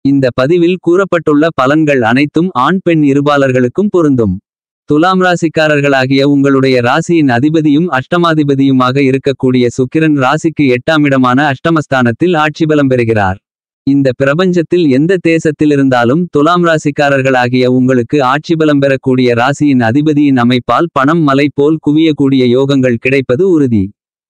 இந்த பதிவில் கூறப்பட்டுள்ள பலன்கள் அனைத்தும் ஆண் பெண் இருபாலர்களுக்கும் பொருந்தும். துலாம் ராசிக்காரர்களாகிய உங்களுடைய ராசியின் அதிபதியும் அஷ்டமாதிபதியுமாக இருக்கக்கூடிய சுக்கிரன் ராசிக்கு எட்டாமிடமான அஷ்டமஸ்தானத்தில் ஆட்சி பலம் பெறுகிறார். இந்த பிரபஞ்சத்தில் எந்த தேசத்திலிருந்தாலும் துலாம் ராசிக்காரர்களாகிய உங்களுக்கு ஆட்சி பலம் பெறக்கூடிய ராசியின் அதிபதியின் அமைப்பால் பணம் மலை போல் குவியக்கூடிய யோகங்கள் கிடைப்பது உறுதி.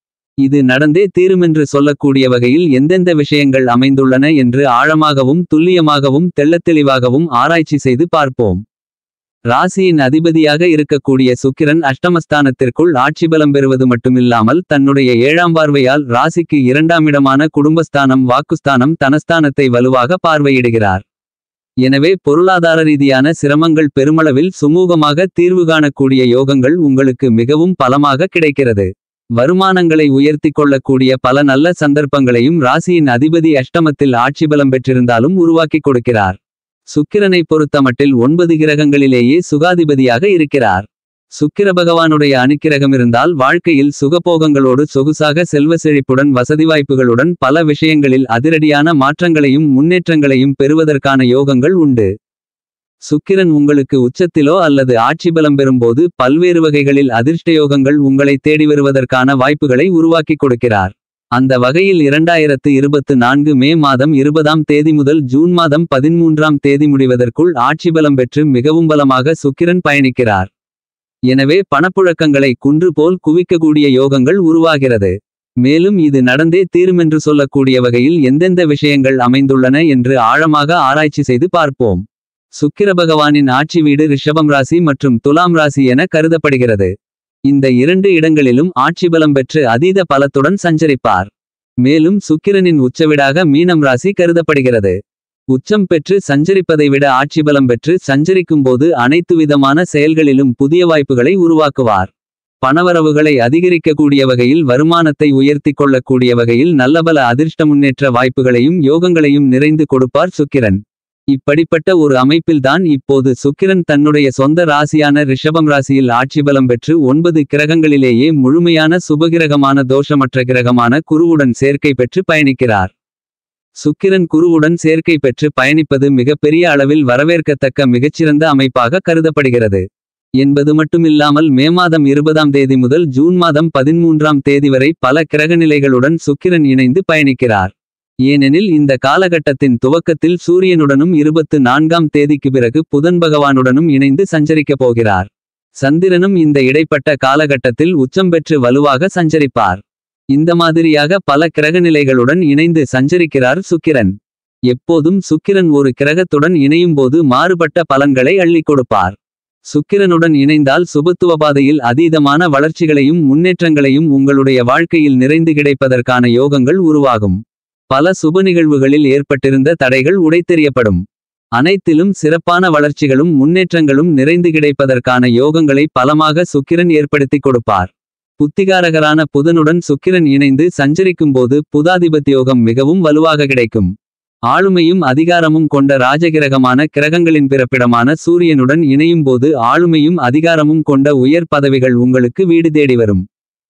இது நடந்தே தீருமென்று சொல்லக்கூடிய வகையில் எந்தெந்த விஷயங்கள் அமைந்துள்ளன என்று ஆழமாகவும் துல்லியமாகவும் தெள்ளத்தெளிவாகவும் ஆராய்ச்சி செய்து பார்ப்போம். ராசியின் அதிபதியாக இருக்கக்கூடிய சுக்கிரன் அஷ்டமஸ்தானத்திற்குள் ஆட்சிபலம் பெறுவது மட்டுமில்லாமல் தன்னுடைய ஏழாம் பார்வையால் ராசிக்கு இரண்டாமிடமான குடும்பஸ்தானம் வாக்குஸ்தானம் தனஸ்தானத்தை வலுவாக பார்வையிடுகிறார். எனவே பொருளாதார ரீதியான சிரமங்கள் பெருமளவில் சுமூகமாக தீர்வு காணக்கூடிய யோகங்கள் உங்களுக்கு மிகவும் பலமாக கிடைக்கிறது. வருமானங்களை உயர்த்திக் கொள்ளக்கூடிய பல நல்ல சந்தர்ப்பங்களையும் ராசியின் அதிபதி அஷ்டமத்தில் ஆட்சிபலம் பெற்றிருந்தாலும் உருவாக்கிக் கொடுக்கிறார். சுக்கிரனை பொறுத்தமட்டில் ஒன்பது கிரகங்களிலேயே சுகாதிபதியாக இருக்கிறார். சுக்கிர பகவானுடைய அனுக்கிரகம் இருந்தால் வாழ்க்கையில் சுகபோகங்களோடு சொகுசாக செல்வ செழிப்புடன் வசதி வாய்ப்புகளுடன் பல விஷயங்களில் அதிரடியான மாற்றங்களையும் முன்னேற்றங்களையும் பெறுவதற்கான யோகங்கள் உண்டு. சுக்கிரன் உங்களுக்கு உச்சத்திலோ அல்லது ஆட்சி பலம் பெறும்போது பல்வேறு வகைகளில் அதிர்ஷ்டயோகங்கள் உங்களை தேடி வருவதற்கான வாய்ப்புகளை உருவாக்கிக் கொடுக்கிறார். அந்த வகையில் இரண்டாயிரத்து இருபத்து நான்கு மே மாதம் இருபதாம் தேதி முதல் ஜூன் மாதம் பதின்மூன்றாம் தேதி முடிவதற்குள் ஆட்சி பலம் பெற்று மிகவும் பலமாக சுக்கிரன் பயணிக்கிறார். எனவே பணப்புழக்கங்களை குன்று போல் குவிக்கக்கூடிய யோகங்கள் உருவாகிறது. மேலும் இது நடந்தே தீருமென்று சொல்லக்கூடிய வகையில் எந்தெந்த விஷயங்கள் அமைந்துள்ளன என்று ஆழமாக ஆராய்ச்சி செய்து பார்ப்போம். சுக்கிர பகவானின் ஆட்சி வீடு ரிஷபம் ராசி மற்றும் துலாம் ராசி என கருதப்படுகிறது. இந்த இரண்டு இடங்களிலும் ஆட்சி பலம் பெற்று அதீத பலத்துடன் சஞ்சரிப்பார். மேலும் சுக்கிரனின் உச்சவிடாக மீனம் ராசி கருதப்படுகிறது. உச்சம் பெற்று சஞ்சரிப்பதை விட ஆட்சி பலம் பெற்று சஞ்சரிக்கும்போது அனைத்து விதமான செயல்களிலும் புதிய வாய்ப்புகளை உருவாக்குவார். பணவரவுகளை அதிகரிக்கக்கூடிய வகையில் வருமானத்தை உயர்த்திக் கொள்ளக்கூடிய வகையில் நல்லபல அதிர்ஷ்ட முன்னேற்ற வாய்ப்புகளையும் யோகங்களையும் நிறைந்து கொடுப்பார் சுக்கிரன். இப்படிப்பட்ட ஒரு அமைப்பில்தான் இப்போது சுக்கிரன் தன்னுடைய சொந்த ராசியான ரிஷபம் ராசியில் ஆட்சிபலம் பெற்று ஒன்பது கிரகங்களிலேயே முழுமையான சுபகிரகமான தோஷமற்ற கிரகமான குருவுடன் சேர்க்கை பெற்று பயணிக்கிறார். சுக்கிரன் குருவுடன் சேர்க்கை பெற்று பயணிப்பது மிகப்பெரிய அளவில் வரவேற்கத்தக்க மிகச்சிறந்த அமைப்பாக கருதப்படுகிறது. என்பது மட்டுமில்லாமல் மே மாதம் இருபதாம் தேதி முதல் ஜூன் மாதம் பதின்மூன்றாம் தேதி வரை பல கிரகநிலைகளுடன் சுக்கிரன் இணைந்து பயணிக்கிறார். ஏனெனில் இந்த காலகட்டத்தின் துவக்கத்தில் சூரியனுடனும் இருபத்து நான்காம் தேதிக்கு பிறகு புதன் பகவானுடனும் இணைந்து சஞ்சரிக்கப் போகிறார். சந்திரனும் இந்த இடைப்பட்ட காலகட்டத்தில் உச்சம் பெற்று வலுவாக சஞ்சரிப்பார். இந்த மாதிரியாக பல கிரகநிலைகளுடன் இணைந்து சஞ்சரிக்கிறார் சுக்கிரன். எப்போதும் சுக்கிரன் ஒரு கிரகத்துடன் இணையும்போது மாறுபட்ட பலன்களை அள்ளிக் கொடுப்பார். சுக்கிரனுடன் இணைந்தால் சுபத்துவபாதையில் அதீதமான வளர்ச்சிகளையும் முன்னேற்றங்களையும் உங்களுடைய வாழ்க்கையில் நிறைந்து கிடைப்பதற்கான யோகங்கள் உருவாகும். பல சுப நிகழ்வுகளில் ஏற்பட்டிருந்த தடைகள் உடைத்தெறியப்படும். அனைத்திலும் சிறப்பான வளர்ச்சிகளும் முன்னேற்றங்களும் நிறைந்து கிடைப்பதற்கான யோகங்களை பலமாக சுக்கிரன் ஏற்படுத்திக் கொடுப்பார். புத்திகாரகரான புதனுடன் சுக்கிரன் இணைந்து சஞ்சரிக்கும்போது புதாதிபத்தியோகம் மிகவும் வலுவாக கிடைக்கும். ஆளுமையும் அதிகாரமும் கொண்ட ராஜகிரகமான கிரகங்களின் பிறப்பிடமான சூரியனுடன் இணையும்போது ஆளுமையும் அதிகாரமும் கொண்ட உயர் பதவிகள் உங்களுக்கு வீடு தேடி வரும்.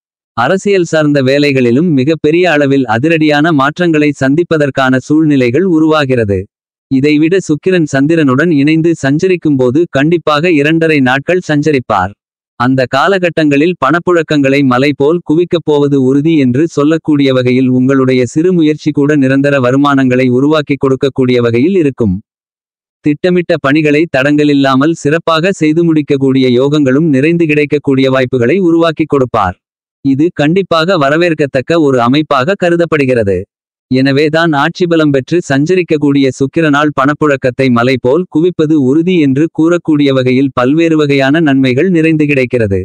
அரசியல் சார்ந்த வேலைகளிலும் மிக பெரிய அளவில் அதிரடியான மாற்றங்களை சந்திப்பதற்கான சூழ்நிலைகள் உருவாகிறது. இதைவிட சுக்கிரன் சந்திரனுடன் இணைந்து சஞ்சரிக்கும்போது கண்டிப்பாக இரண்டரை நாட்கள் சஞ்சரிப்பார். அந்த காலகட்டங்களில் பணப்புழக்கங்களை மலை போல் குவிக்கப் போவது உறுதி என்று சொல்லக்கூடிய வகையில் உங்களுடைய சிறு முயற்சி கூட நிரந்தர வருமானங்களை உருவாக்கிக் கொடுக்கக்கூடிய வகையில் இருக்கும். திட்டமிட்ட பணிகளை தடங்கலில்லாமல் சிறப்பாக செய்து முடிக்கக்கூடிய யோகங்களும் நிறைந்து கிடைக்கக்கூடிய வாய்ப்புகளை உருவாக்கிக் கொடுப்பார். இது கண்டிப்பாக வரவேற்கத்தக்க ஒரு அமைப்பாக கருதப்படுகிறது. எனவேதான் ஆட்சிபலம் பெற்று சஞ்சரிக்கக்கூடிய சுக்கிரனால் பணப்புழக்கத்தை மலை போல் குவிப்பது உறுதி என்று கூறக்கூடிய வகையில் பல்வேறு வகையான நன்மைகள் நிறைந்து கிடைக்கிறது.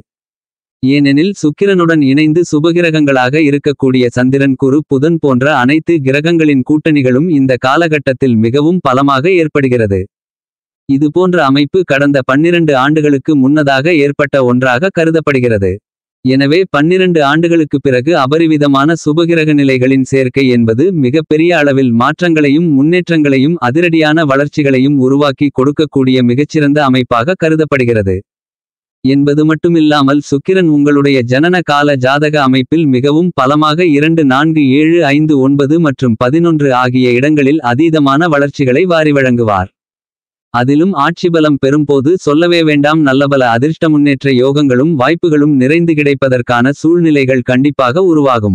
ஏனெனில் சுக்கிரனுடன் இணைந்து சுபகிரகங்களாக இருக்கக்கூடிய சந்திரன் குரு புதன் போன்ற அனைத்து கிரகங்களின் கூட்டணிகளும் இந்த காலகட்டத்தில் மிகவும் பலமாக ஏற்படுகிறது. இதுபோன்ற அமைப்பு கடந்த பன்னிரண்டு ஆண்டுகளுக்கு முன்னதாக ஏற்பட்ட ஒன்றாக கருதப்படுகிறது. எனவே பன்னிரண்டு ஆண்டுகளுக்கு பிறகு அபரிவிதமான சுபகிரக நிலைகளின் சேர்க்கை என்பது மிகப்பெரிய அளவில் மாற்றங்களையும் முன்னேற்றங்களையும் அதிரடியான வளர்ச்சிகளையும் உருவாக்கி கொடுக்கக்கூடிய மிகச்சிறந்த அமைப்பாக கருதப்படுகிறது. என்பது மட்டுமில்லாமல் சுக்கிரன் உங்களுடைய ஜனன கால ஜாதக அமைப்பில் மிகவும் பலமாக இரண்டு நான்கு ஏழு ஐந்து ஒன்பது மற்றும் பதினொன்று ஆகிய இடங்களில் அதீதமான வளர்ச்சிகளை வாரி வழங்குவார் அதிலும் ஆட்சிபலம் பெறும்போது சொல்லவே வேண்டாம் நல்லபல அதிர்ஷ்ட முன்னேற்ற யோகங்களும் வாய்ப்புகளும் நிறைந்து கிடைப்பதற்கான சூழ்நிலைகள் கண்டிப்பாக உருவாகும்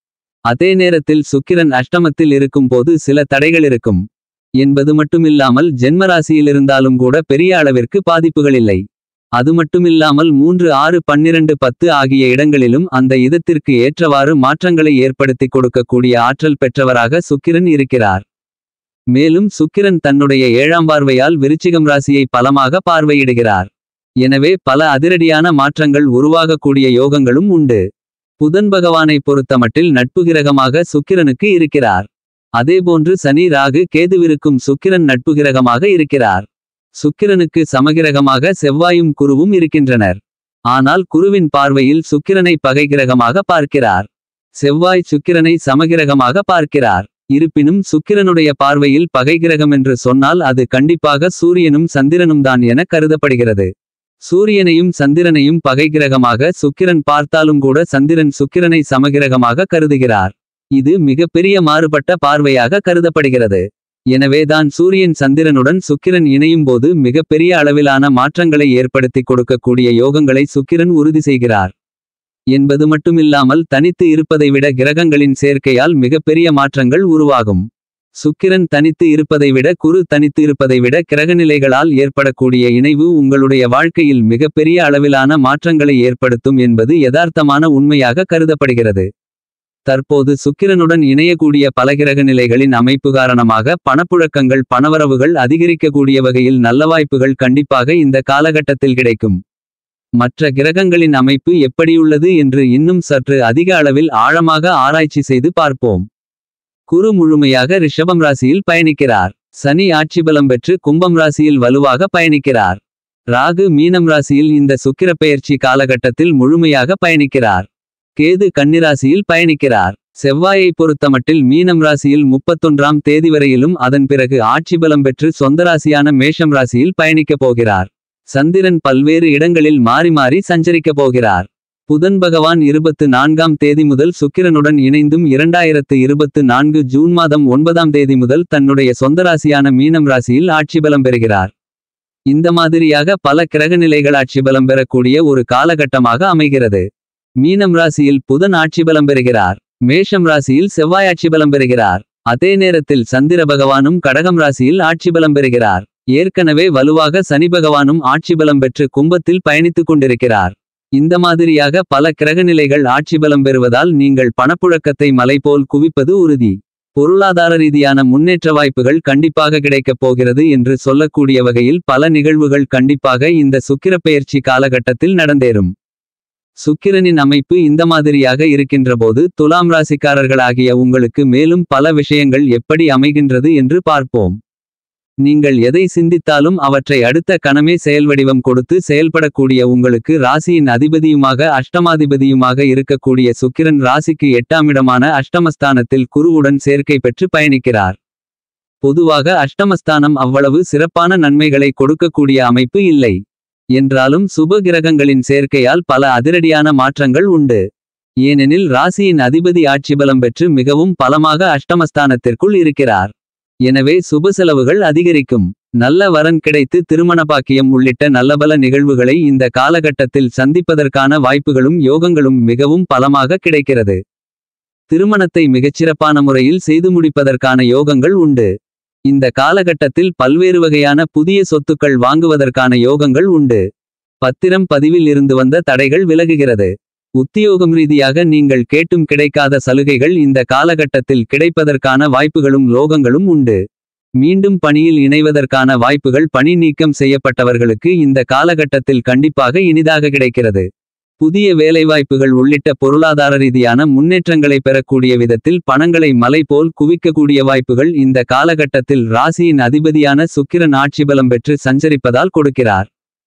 அதே நேரத்தில் சுக்கிரன் அஷ்டமத்தில் இருக்கும்போது சில தடைகள் இருக்கும் என்பது மட்டுமில்லாமல் ஜென்மராசியிலிருந்தாலும் கூட பெரிய அளவிற்கு பாதிப்புகள் இல்லை அது மட்டுமில்லாமல் மூன்று ஆறு பன்னிரண்டு பத்து ஆகிய இடங்களிலும் அந்த இதத்திற்கு ஏற்றவாறு மாற்றங்களை ஏற்படுத்தி கொடுக்கக்கூடிய ஆற்றல் பெற்றவராக சுக்கிரன் இருக்கிறார் மேலும் சுக்கிரன் தன்னுடைய ஏழாம் பார்வையால் விருச்சிகம் ராசியை பலமாக பார்வையிடுகிறார் எனவே பல அதிரடியான மாற்றங்கள் உருவாகக்கூடிய யோகங்களும் உண்டு புதன் பகவானை பொறுத்தமட்டில் நட்பு கிரகமாக சுக்கிரனுக்கு இருக்கிறார் அதேபோன்று சனி ராகு கேதுவிருக்கும் சுக்கிரன் நட்பு கிரகமாக இருக்கிறார் சுக்கிரனுக்கு சமகிரகமாக செவ்வாயும் குருவும் இருக்கின்றனர் ஆனால் குருவின் பார்வையில் சுக்கிரனை பகைகிரகமாக பார்க்கிறார் செவ்வாய் சுக்கிரனை சமகிரகமாக பார்க்கிறார் இருப்பினும் சுக்கிரனுடைய பார்வையில் பகைகிரகம் என்று சொன்னால் அது கண்டிப்பாக சூரியனும் சந்திரனும் தான் என கருதப்படுகிறது சூரியனையும் சந்திரனையும் பகைகிரகமாக சுக்கிரன் பார்த்தாலும் கூட சந்திரன் சுக்கிரனை சமகிரகமாக கருதுகிறார் இது மிகப்பெரிய மாறுபட்ட பார்வையாக கருதப்படுகிறது எனவேதான் சூரியன் சந்திரனுடன் சுக்கிரன் இணையும் போது மிகப்பெரிய அளவிலான மாற்றங்களை ஏற்படுத்திக் கொடுக்கக்கூடிய யோகங்களை சுக்கிரன் உறுதி செய்கிறார் என்பது மட்டுமில்லாமல் தனித்து இருப்பதை விட கிரகங்களின் சேர்க்கையால் மிகப்பெரிய மாற்றங்கள் உருவாகும் சுக்கிரன் தனித்து இருப்பதை விட குரு தனித்து இருப்பதை விட கிரகநிலைகளால் ஏற்படக்கூடிய இணைவு உங்களுடைய வாழ்க்கையில் மிகப்பெரிய அளவிலான மாற்றங்களை ஏற்படுத்தும் என்பது யதார்த்தமான உண்மையாக கருதப்படுகிறது தற்போது சுக்கிரனுடன் இணையக்கூடிய பல கிரக நிலைகளின் அமைப்பு காரணமாக பணப்புழக்கங்கள் பணவரவுகள் அதிகரிக்கக்கூடிய வகையில் நல்ல வாய்ப்புகள் கண்டிப்பாக இந்த காலகட்டத்தில் கிடைக்கும் மற்ற கிரகங்களின் அமைப்பு எப்படியுள்ளது என்று இன்னும் சற்று அதிக அளவில் ஆழமாக ஆராய்ச்சி செய்து பார்ப்போம் குரு முழுமையாக ரிஷபம் ராசியில் பயணிக்கிறார் சனி ஆட்சிபலம் பெற்று கும்பம் ராசியில் வலுவாக பயணிக்கிறார் ராகு மீனம் ராசியில் இந்த சுக்கிர பெயர்ச்சி காலகட்டத்தில் முழுமையாக பயணிக்கிறார் கேது கன்னிராசியில் பயணிக்கிறார் செவ்வாயை பொறுத்தமட்டில் மீனம் ராசியில் முப்பத்தொன்றாம் தேதி வரையிலும் அதன் பிறகு ஆட்சிபலம் பெற்று சொந்த ராசியான மேஷம் ராசியில் பயணிக்கப் போகிறார் சந்திரன் பல்வேறு இடங்களில் மாறி மாறி சஞ்சரிக்கப் போகிறார் புதன் பகவான் இருபத்து நான்காம் தேதி முதல் சுக்கிரனுடன் இணைந்தும் இரண்டாயிரத்து இருபத்து நான்கு ஜூன் மாதம் ஒன்பதாம் தேதி முதல் தன்னுடைய சொந்த ராசியான மீனம் ராசியில் ஆட்சிபலம் பெறுகிறார் இந்த மாதிரியாக பல கிரகநிலைகள் ஆட்சிபலம் பெறக்கூடிய ஒரு காலகட்டமாக அமைகிறது மீனம் ராசியில் புதன் ஆட்சிபலம் பெறுகிறார் மேஷம் ராசியில் செவ்வாய் ஆட்சிபலம் பெறுகிறார் அதே நேரத்தில் சந்திர பகவானும் கடகம் ராசியில் ஆட்சிபலம் பெறுகிறார் ஏற்கனவே வலுவாக சனி பகவானும் ஆட்சிபலம் பெற்று கும்பத்தில் பயணித்துக் கொண்டிருக்கிறார் இந்த மாதிரியாக பல கிரகநிலைகள் ஆட்சிபலம் பெறுவதால் நீங்கள் பணப்புழக்கத்தை மலை போல் குவிப்பது உறுதி பொருளாதார ரீதியான முன்னேற்ற வாய்ப்புகள் கண்டிப்பாக கிடைக்கப் போகிறது என்று சொல்லக்கூடிய வகையில் பல நிகழ்வுகள் கண்டிப்பாக இந்த சுக்கிரப்பெயர்ச்சி காலகட்டத்தில் நடந்தேறும் சுக்கிரனின் அமைப்பு இந்த மாதிரியாக இருக்கின்றபோது துலாம் ராசிக்காரர்களாகிய உங்களுக்கு மேலும் பல விஷயங்கள் எப்படி அமைகின்றது என்று பார்ப்போம் நீங்கள் எதை சிந்தித்தாலும் அவற்றை அடுத்த கணமே செயல்வடிவம் கொடுத்து செயல்படக்கூடிய உங்களுக்கு ராசியின் அதிபதியுமாக அஷ்டமாதிபதியுமாக இருக்கக்கூடிய சுக்கிரன் ராசிக்கு எட்டாமிடமான அஷ்டமஸ்தானத்தில் குருவுடன் சேர்க்கை பெற்று பயணிக்கிறார் பொதுவாக அஷ்டமஸ்தானம் அவ்வளவு சிறப்பான நன்மைகளை கொடுக்கக்கூடிய அமைப்பு இல்லை என்றாலும் சுப கிரகங்களின் சேர்க்கையால் பல அதிரடியான மாற்றங்கள் உண்டு ஏனெனில் ராசியின் அதிபதி ஆட்சிபலம் பெற்று மிகவும் பலமாக அஷ்டமஸ்தானத்திற்குள் இருக்கிறார் எனவே சுப செலவுகள் அதிகரிக்கும் நல்ல வரன் கிடைத்து திருமண பாக்கியம் உள்ளிட்ட நல்லபல நிகழ்வுகளை இந்த காலகட்டத்தில் சந்திப்பதற்கான வாய்ப்புகளும் யோகங்களும் மிகவும் பலமாக கிடைக்கிறது திருமணத்தை மிகச்சிறப்பான முறையில் செய்து முடிப்பதற்கான யோகங்கள் உண்டு இந்த காலகட்டத்தில் பல்வேறு வகையான புதிய சொத்துக்கள் வாங்குவதற்கான யோகங்கள் உண்டு பத்திரம் பதிவில் இருந்து வந்த தடைகள் விலகுகிறது உத்தியோகம் ரீதியாக நீங்கள் கேட்டும் கிடைக்காத சலுகைகள் இந்த காலகட்டத்தில் கிடைப்பதற்கான வாய்ப்புகளும் லோகங்களும் உண்டு மீண்டும் பணியில் இணைவதற்கான வாய்ப்புகள் பணி நீக்கம் செய்யப்பட்டவர்களுக்கு இந்த காலகட்டத்தில் கண்டிப்பாக இனிதாக கிடைக்கிறது புதிய வேலைவாய்ப்புகள் உள்ளிட்ட பொருளாதார ரீதியான முன்னேற்றங்களை பெறக்கூடிய விதத்தில் பணங்களை மலை போல் குவிக்கக்கூடிய வாய்ப்புகள் இந்த காலகட்டத்தில் ராசியின் அதிபதியான சுக்கிரன் ஆட்சிபலம் பெற்று சஞ்சரிப்பதால் கொடுக்கிறார்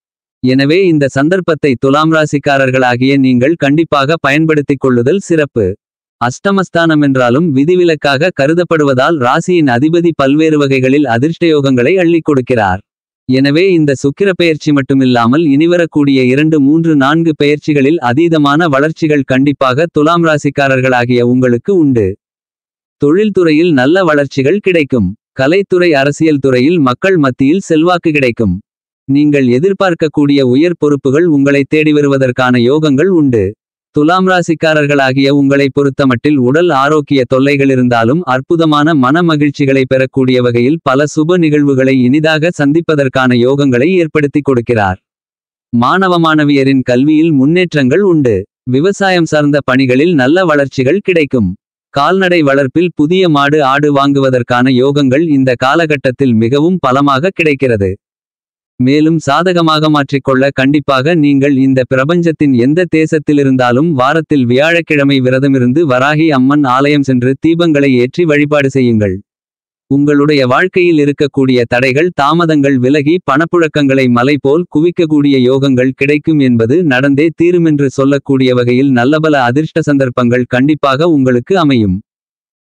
எனவே இந்த சந்தர்ப்பத்தை துலாம் ராசிக்காரர்களாகிய நீங்கள் கண்டிப்பாக பயன்படுத்திக் கொள்ளுதல் சிறப்பு அஷ்டமஸ்தானம் என்றாலும் விதிவிலக்காக கருதப்படுவதால் ராசியின் அதிபதி பல்வேறு வகைகளில் அதிர்ஷ்டயோகங்களை அள்ளிக் கொடுக்கிறார் எனவே இந்த சுக்கிர பெயர்ச்சி மட்டுமில்லாமல் இனிவரக்கூடிய இரண்டு மூன்று நான்கு பெயர்ச்சிகளில் அதீதமான வளர்ச்சிகள் கண்டிப்பாக துலாம் ராசிக்காரர்களாகிய உங்களுக்கு உண்டு தொழில்துறையில் நல்ல வளர்ச்சிகள் கிடைக்கும் கலைத்துறை அரசியல் துறையில் மக்கள் மத்தியில் செல்வாக்கு கிடைக்கும் நீங்கள் எதிர்பார்க்கக்கூடிய உயர் பொறுப்புகள் உங்களை தேடி வருவதற்கான யோகங்கள் உண்டு துலாம் ராசிக்காரர்களாகிய உங்களை பொறுத்தமட்டில் உடல் ஆரோக்கிய தொல்லைகள் இருந்தாலும் அற்புதமான மன மகிழ்ச்சிகளை பெறக்கூடிய வகையில் பல சுப நிகழ்வுகளை இனிதாக சந்திப்பதற்கான யோகங்களை ஏற்படுத்திக் கொடுக்கிறார் மாணவ மாணவியரின் கல்வியில் முன்னேற்றங்கள் உண்டு விவசாயம் சார்ந்த பணிகளில் நல்ல வளர்ச்சிகள் கிடைக்கும் கால்நடை வளர்ப்பில் புதிய மாடு ஆடு வாங்குவதற்கான யோகங்கள் இந்த காலகட்டத்தில் மிகவும் பலமாக கிடைக்கிறது மேலும் சாதகமாக மாற்றிக்கொள்ள கண்டிப்பாக நீங்கள் இந்த பிரபஞ்சத்தின் எந்த தேசத்திலிருந்தாலும் வாரத்தில் வியாழக்கிழமை விரதமிருந்து வராகி அம்மன் ஆலயம் சென்று தீபங்களை ஏற்றி வழிபாடு செய்யுங்கள் உங்களுடைய வாழ்க்கையில் இருக்கக்கூடிய தடைகள் தாமதங்கள் விலகி பணப்புழக்கங்களை மலை போல் குவிக்கக்கூடிய யோகங்கள் கிடைக்கும் என்பது நடந்தே தீருமென்று சொல்லக்கூடிய வகையில் நல்லபல அதிர்ஷ்ட சந்தர்ப்பங்கள் கண்டிப்பாக உங்களுக்கு அமையும்